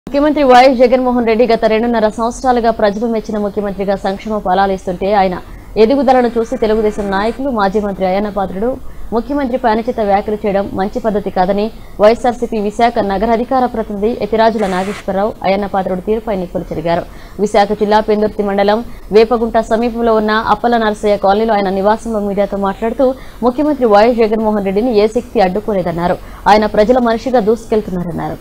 ముఖ్యమంత్రి వైఎస్ జగన్మోహన్ రెడ్డి గత రెండున్నర సంవత్సరాలుగా ప్రజలు మెచ్చిన ముఖ్యమంత్రిగా సంక్షేమ ఫలాలు ఇస్తుంటే ఆయన ఎదుగుదలను చూసి తెలుగుదేశం నాయకులు మాజీ మంత్రి అయ్యన్న పాత్రుడు ముఖ్యమంత్రిపై అనుచిత వ్యాఖ్యలు చేయడం మంచి పద్ధతి కాదని వైఎస్ఆర్సీపీ విశాఖ నగర అధికార ప్రతినిధి ఎతిరాజుల నాగేశ్వరరావు అయ్యన్న పాత్రుడు తీరుపై నిప్పులు చెరిగారు విశాఖ జిల్లా పెందుర్తి మండలం వేపగుంట సమీపంలో ఉన్న అప్పల నరసయ్య కాలనీలో ఆయన నివాసంలో మీడియాతో మాట్లాడుతూ ముఖ్యమంత్రి వైఎస్ జగన్మోహన్ రెడ్డిని ఏ శక్తి అడ్డుకోలేదన్నారు ఆయన ప్రజల మనిషిగా దూసుకెళ్తున్నారన్నారు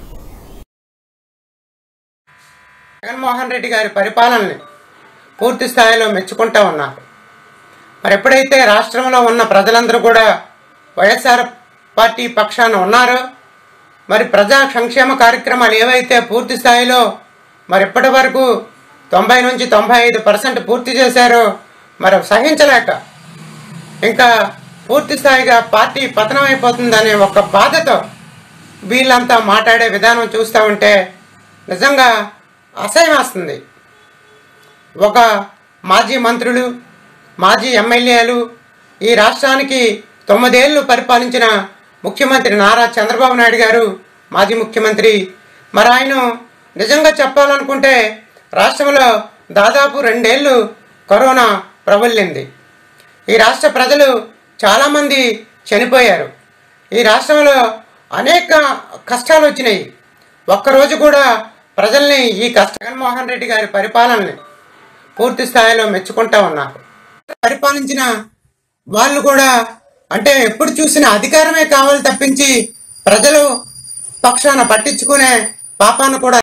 జగన్మోహన్ రెడ్డి గారి పరిపాలనని పూర్తి స్థాయిలో మెచ్చుకుంటా ఉన్నారు మరి ఎప్పుడైతే రాష్ట్రంలో ఉన్న ప్రజలందరూ కూడా వైఎస్ఆర్ పార్టీ పక్షాన ఉన్నారో మరి ప్రజా సంక్షేమ కార్యక్రమాలు ఏవైతే పూర్తి స్థాయిలో మరి ఇప్పటి వరకు తొంభై నుంచి తొంభై ఐదు పర్సెంట్ పూర్తి చేశారో మరి సహించలేక ఇంకా పూర్తి స్థాయిగా పార్టీ పతనం అయిపోతుందనే ఒక బాధతో వీళ్ళంతా మాట్లాడే విధానం చూస్తూ ఉంటే నిజంగా అసహ్యం వస్తుంది ఒక మాజీ మంత్రులు మాజీ ఎమ్మెల్యేలు ఈ రాష్ట్రానికి తొమ్మిదేళ్లు పరిపాలించిన ముఖ్యమంత్రి నారా చంద్రబాబు నాయుడు గారు మాజీ ముఖ్యమంత్రి మరి ఆయన నిజంగా చెప్పాలనుకుంటే రాష్ట్రంలో దాదాపు రెండేళ్లు కరోనా ప్రబలింది ఈ రాష్ట్ర ప్రజలు చాలామంది చనిపోయారు ఈ రాష్ట్రంలో అనేక కష్టాలు వచ్చినాయి ఒక్కరోజు కూడా ప్రజల్ని ఈ కష్ట జగన్మోహన్ రెడ్డి గారి పరిపాలనని పూర్తి స్థాయిలో మెచ్చుకుంటా ఉన్నారు పరిపాలించిన వాళ్ళు కూడా అంటే ఎప్పుడు చూసిన అధికారమే కావాలి తప్పించి ప్రజలు పక్షాన పట్టించుకునే పాపాన్ని కూడా